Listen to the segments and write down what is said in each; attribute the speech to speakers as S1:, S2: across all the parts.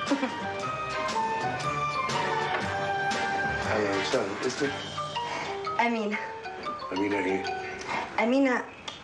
S1: اهلا وسهلا اسمك
S2: أمينة
S1: امينه ايه؟
S2: أمينة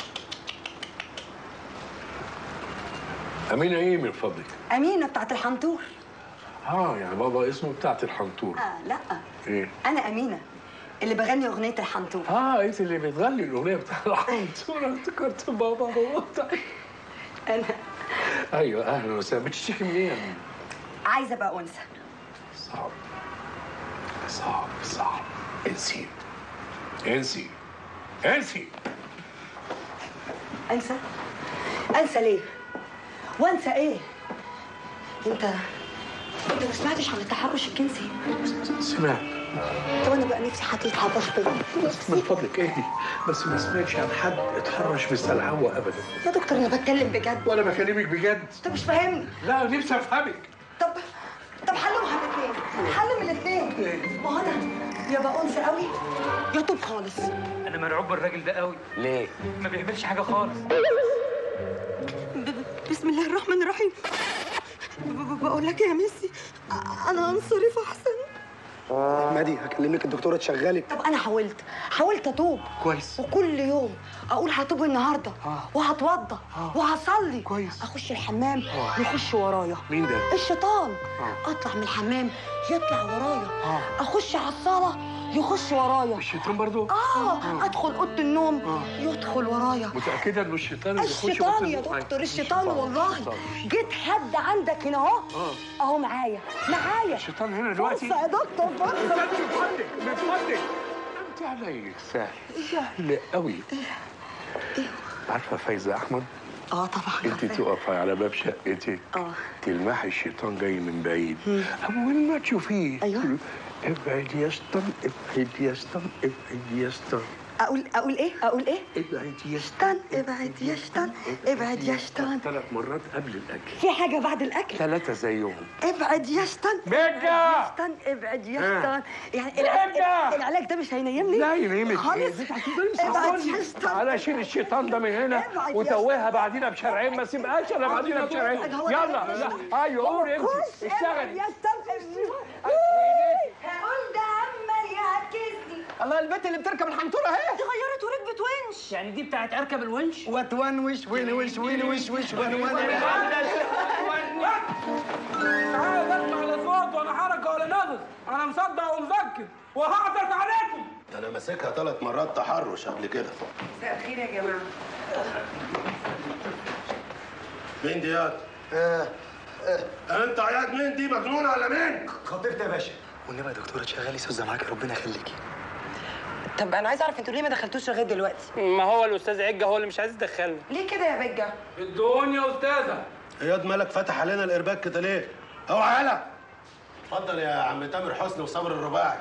S1: امينه ايه من فضلك؟
S2: أمينة بتاعت الحنطور
S1: اه يعني بابا اسمه بتاعت الحنطور
S2: آه لا
S1: ايه؟
S2: أنا أمينة اللي بغني أغنية الحنطور
S1: اه انت اللي بتغني الاغنيه بتاع الحنطور انا افتكرت بابا هو بتاع
S2: أنا
S1: ايوه اهلا وسهلا بتشتكي من ايه يا امينه؟
S2: عايزة أبقى أنثى
S1: صعب صعب صعب انسي انسي انسي
S2: أنسى أنسى ليه؟ وأنسى إيه؟ أنت أنت ما سمعتش عن التحرش الجنسي؟
S1: سمعت
S2: طب أنا بقى نفسي حد يتحرش بيا
S1: من فضلك اهدي بس ما سمعتش عن حد اتحرش بالسلعوه ابدا
S2: يا دكتور أنا بتكلم بجد
S1: وانا بكلمك بجد
S2: أنت مش فاهمني
S1: لا نفسي افهمك
S2: طب طب حلهم على الاثنين حل من الاثنين ما هو انا يا بقى انثى قوي يا طب خالص
S3: انا مرعوب بالراجل ده قوي
S1: ليه؟
S3: ما بيعملش حاجه خالص
S2: ب- ب- بسم الله الرحمن الرحيم ب- ب- بقول لك يا ميسي أ- انا هنصرف احسن
S4: مادي هكلمك الدكتوره تشغلك
S2: طب انا حاولت حاولت اتوب
S4: كويس
S2: وكل يوم اقول هتوب النهارده وهتوضى وهصلي
S4: كويس.
S2: اخش الحمام يخش ورايا
S1: مين ده؟
S2: الشيطان اطلع من الحمام يطلع ورايا اخش على الصاله يخش ورايا
S1: الشيطان برضو؟
S2: اه ادخل اوضه النوم يدخل ورايا
S1: متأكدة إنه الشيطان اللي يخش
S2: الشيطان
S1: أوضة
S2: يا
S1: النوم؟
S2: دكتور الشيطان والله
S1: الشيطان.
S2: جيت حد عندك هنا اهو اهو معايا معايا
S1: الشيطان هنا دلوقتي
S2: فرصه يا دكتور فرصه
S1: من فضلك من فضلك انت علي سهل سهل قوي عارفة فايزة أحمد؟
S2: اه طبعا
S1: انت تقفي على باب شقتك
S2: اه.
S1: تلمحي الشيطان جاي من بعيد اول ما تشوفيه
S2: أيوة.
S1: تقولي ابعد يا شيطان ابعد يا شيطان ابعد يا شيطان
S2: اقول اقول ايه اقول ايه
S1: ابعد يا
S2: شيطان ابعد يا شيطان ابعد يا شيطان
S1: ثلاث مرات قبل الاكل
S2: في حاجه بعد الاكل
S1: ثلاثة زيهم
S2: ابعد يا شيطان
S1: بيجا!
S2: شيطان ابعد يا
S1: ها.
S2: شيطان يعني الع-
S1: بيجا!
S2: العلاج ده مش هينيمني
S1: لا ينامك
S2: خالص ابعد يا شيطان
S1: تعالى شيل الشيطان ده من هنا
S2: ابعد يا
S1: وتوهها بعدينا بشرعين ما سيبهاش الا بعدينا بشرعين
S2: هو
S1: يلا
S2: ده-
S1: لا ايوه قولي انت
S2: خش ابعد
S1: اشتغلي
S2: يا شيطان هقول ده عمال يعكسني
S4: الله البنت اللي بتركب الحنطوره اهي
S2: دي غيرت وركبت ونش
S3: يعني دي بتاعت اركب الونش
S4: وتونوش وينوش وينوش وش ون ون
S3: تعالى اسمع لا صوت ولا حركه ولا نفس انا مصدق ومذكر وهعطف عليكم
S5: انا ماسكها ثلاث مرات تحرش قبل كده
S2: مساء الخير يا جماعه
S5: مين دي ياد؟ انت عياد مين دي مجنونه ولا مين؟
S4: خطيبتي يا باشا والنبي يا دكتوره تشغلي سوزه معاكي ربنا يخليكي
S2: طب انا عايزه اعرف انتوا ليه ما دخلتوش لغايه دلوقتي
S3: ما هو الاستاذ عجه هو اللي مش عايز يدخلنا
S2: ليه كده يا بجه
S3: ادوني يا استاذه
S5: اياد مالك فتح علينا الارباك كده ليه؟ اوعى يلا اتفضل يا عم تامر حسني وصبر الرباعي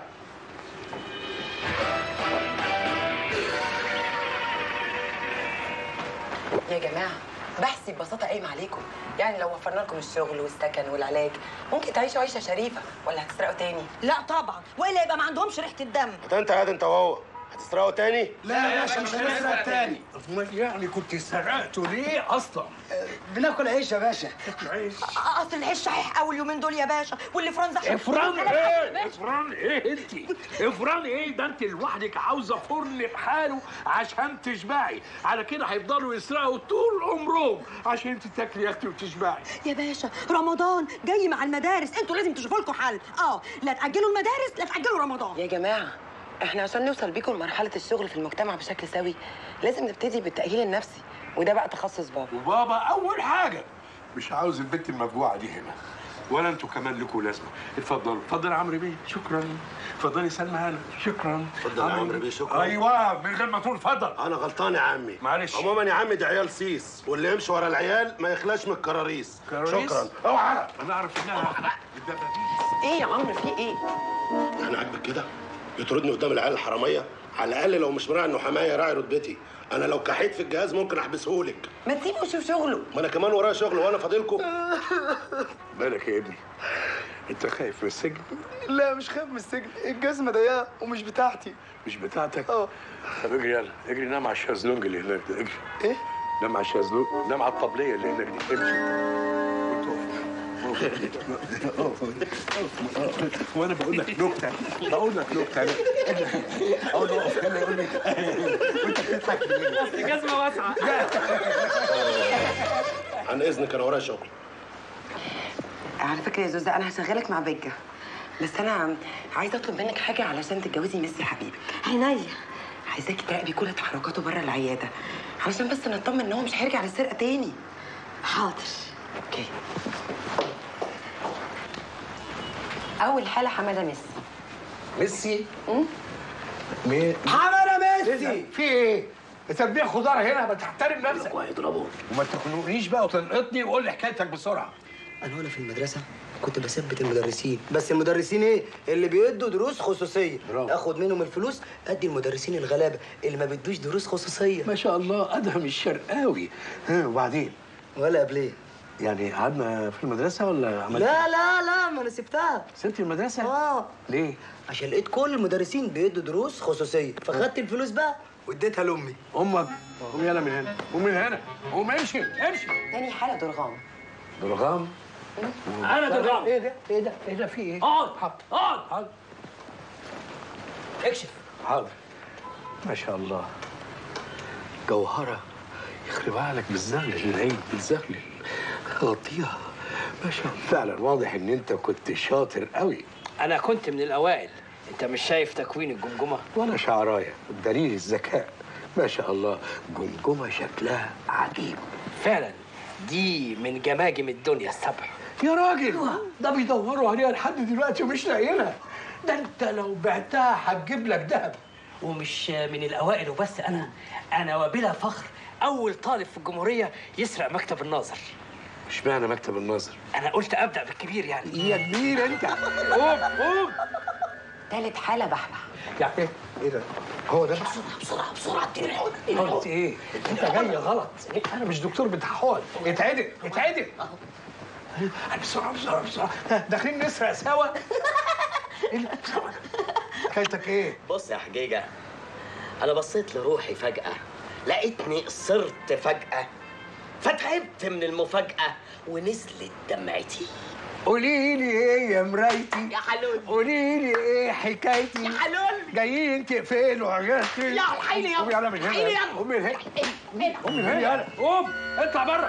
S6: يا جماعة بحثي ببساطة قايم عليكم يعني لو وفرنا لكم الشغل والسكن والعلاج ممكن تعيشوا عيشة شريفة ولا هتسرقوا تاني
S2: لا طبعا والا يبقى ما عندهمش ريحه الدم
S5: ده انت ياد انت وهو هتسرقوا تاني؟
S4: لا يا باشا مش هنسرق تاني
S1: امال يعني كنت سرقته ليه اصلا؟
S4: بناكل عيش يا باشا
S2: اصل العيش صحيح اول يومين دول يا باشا واللي فران زحمه
S1: افران ايه؟ افران ايه انت؟ افران ايه؟ ده انت لوحدك عاوزه فرن بحاله عشان تشبعي، على كده هيفضلوا يسرقوا طول عمرهم عشان انت تاكلي يا اختي وتشبعي.
S2: يا باشا رمضان جاي مع المدارس انتوا لازم تشوفوا لكم حل اه لا تاجلوا المدارس لا تاجلوا رمضان
S6: يا جماعة احنا عشان نوصل بيكم لمرحلة الشغل في المجتمع بشكل سوي لازم نبتدي بالتأهيل النفسي وده بقى تخصص بابا
S1: وبابا اول حاجه مش عاوز البنت المفجوعه دي هنا ولا انتوا كمان لكم لازمه اتفضلوا اتفضل يا عمرو بيه شكرا اتفضلي سلمى هنا شكرا
S5: اتفضل يا عمرو بيه، شكرا.
S1: ايوه من غير ما تقول اتفضل
S5: انا غلطان يا عمي
S1: معلش.
S5: عموما يا عمي دي عيال سيس واللي يمشي ورا العيال ما يخلاش من الكراريس
S1: كراريس؟
S5: شكرا اوعى
S1: انا اعرف انها الدبابيس
S6: ايه يا عمرو في ايه؟
S5: يعني عاجبك كده يطردني قدام العيال الحراميه على الاقل لو مش مراعي انه حمايه راعي رتبتي انا لو كحيت في الجهاز ممكن احبسهولك
S6: ما تسيبه يشوف شغله
S5: ما انا كمان ورايا شغل وانا فاضلكم
S1: بالك يا ابني انت خايف من السجن
S4: لا مش خايف من السجن الجزمه ضيقه ومش بتاعتي
S1: مش بتاعتك
S4: اه
S1: طب اجري يلا اجري نام على الشازلونج اللي هناك ده اجري
S4: ايه
S1: نام على الشازلونج نام على الطبليه اللي هناك دي امشي وانت واقف. وانا بقول لك نكته بقول لك نكته انا اقول له اقف هنا يقول لي وانت بتضحك ليه؟
S3: جزمه واسعه
S5: عن اذنك انا ورايا شغل
S6: على فكره يا زوزة انا هشغلك مع بيجا بس انا عايزه اطلب منك حاجه علشان تتجوزي ميسي حبيبك
S2: عينيا
S6: عايزاكي تراقبي كل تحركاته بره العياده علشان بس نطمن ان هو مش هيرجع للسرقه تاني
S2: حاضر
S6: اوكي اول حاله حماده ميسي
S1: ميسي مين حماده ميسي في ايه؟ تبيع خضار هنا ما تحترم نفسك
S5: وهيضربوه
S1: وما تخنقنيش بقى وتنقطني وقول لي حكايتك بسرعه
S7: انا وانا في المدرسه كنت بثبت المدرسين بس المدرسين ايه اللي بيدوا دروس خصوصيه
S1: برافو.
S7: اخد منهم الفلوس ادي المدرسين الغلابه اللي ما بيدوش دروس خصوصيه
S1: ما شاء الله ادهم الشرقاوي ها وبعدين
S7: ولا قبليه
S1: يعني قعدنا في المدرسه ولا عملت
S7: لا لا لا ما انا سبتها
S1: سبت المدرسه؟
S7: اه
S1: ليه؟
S7: عشان لقيت كل المدرسين بيدوا دروس خصوصيه فخدت الفلوس بقى واديتها لامي
S1: امك قوم يلا من هنا قوم من هنا قوم امشي امشي
S6: تاني حاله درغام
S1: درغام
S3: انا درغام
S1: ايه ده ايه ده ايه ده في ايه؟
S3: اقعد
S1: حاضر
S3: اقعد
S1: حاضر
S3: اكشف
S1: حاضر ما شاء الله جوهرة يخرب عقلك بالزغلل العين بالزغلل غطيها ما شاء الله فعلا واضح ان انت كنت شاطر قوي
S3: انا كنت من الاوائل انت مش شايف تكوين الجمجمه
S1: ولا شعرايه دليل الذكاء ما شاء الله جمجمة شكلها عجيب
S3: فعلا دي من جماجم الدنيا السبع
S1: يا راجل ده بيدوروا عليها لحد دلوقتي ومش لاقيينها ده انت لو بعتها هتجيب لك ذهب
S3: ومش من الاوائل وبس انا انا وبلا فخر اول طالب في الجمهوريه يسرق مكتب الناظر
S1: اشمعنى مكتب النظر
S3: انا قلت ابدا بالكبير يعني
S1: يا كبير انت قوم قوم
S6: تالت حاله بحبح
S1: يعني ايه ايه ده هو ده بسرعه بسرعه بسرعه قلت ايه انت جاي غلط انا مش دكتور بتاع حقن اتعدل اتعدل بسرعه بسرعه بسرعه داخلين نسرق سوا ايه ده؟ بسرعة. حكايتك ايه
S8: بص يا حجيجة أنا بصيت لروحي فجأة لقيتني قصرت فجأة فتعبت من المفاجأة ونزلت دمعتي
S1: قولي لي ايه يا مرايتي
S8: يا حلول
S1: قولي لي ايه حكايتي
S8: يا حلول
S1: جايين تقفلوا عيالتي
S8: يا الحقيني يا
S1: قوم يلا من
S8: الحقيني
S1: هنا
S8: يا
S1: قوم من هنا قوم من هنا يلا قوم اطلع بره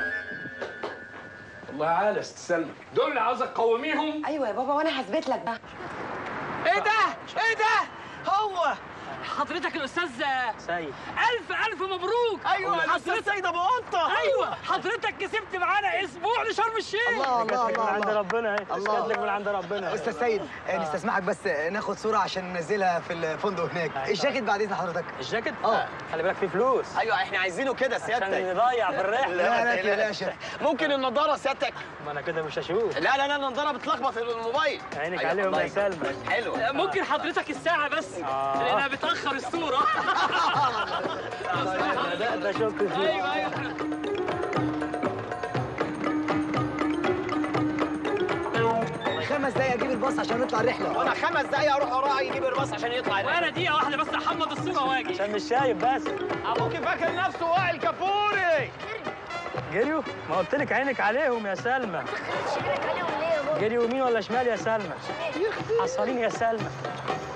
S1: الله عالى استسلمك دول اللي عاوزك تقوميهم
S6: ايوه يا بابا وانا هثبت لك بقى
S3: ايه ده ايه ده هو حضرتك الاستاذ
S8: سيد
S3: الف الف مبروك
S8: أيوة الأستاذ سيد أبو قطة
S3: ايوه حضرتك كسبت معانا اسبوع لشرم الشيخ
S7: الله الله الله الله
S8: ربنا اهي
S7: الله.
S8: من عند ربنا
S7: استاذ سيد آه، نستسمحك بس آه، ناخد صوره عشان ننزلها في الفندق هناك الجاكيت بعد اذن حضرتك
S8: الجاكيت؟
S7: اه.
S8: خلي بالك فيه فلوس ايوه احنا عايزينه كده سيادتك عشان نضيع في الرحله
S7: لا لا تقلقش
S8: ممكن النضاره سيادتك ما انا كده مش هشوف لا لا لا النضاره بتلخبط الموبايل عينك عليهم يا سلمى حلو
S3: ممكن حضرتك الساعة بس لأنها بتأخر الصورة
S8: ده ده شك فيه
S3: أيوه أيوه
S7: خمس دقايق اجيب الباص عشان نطلع الرحله
S8: وانا خمس دقايق اروح وراه يجيب الباص عشان يطلع
S3: وأنا دقيقة واحدة بس أحمض الصورة وأجي
S8: عشان مش شايف بس ابوك فاكر نفسه وائل كفوري جريوا ما قلت لك عينك عليهم يا سلمى جريوا يمين ولا شمال يا سلمى حصلين يا سلمى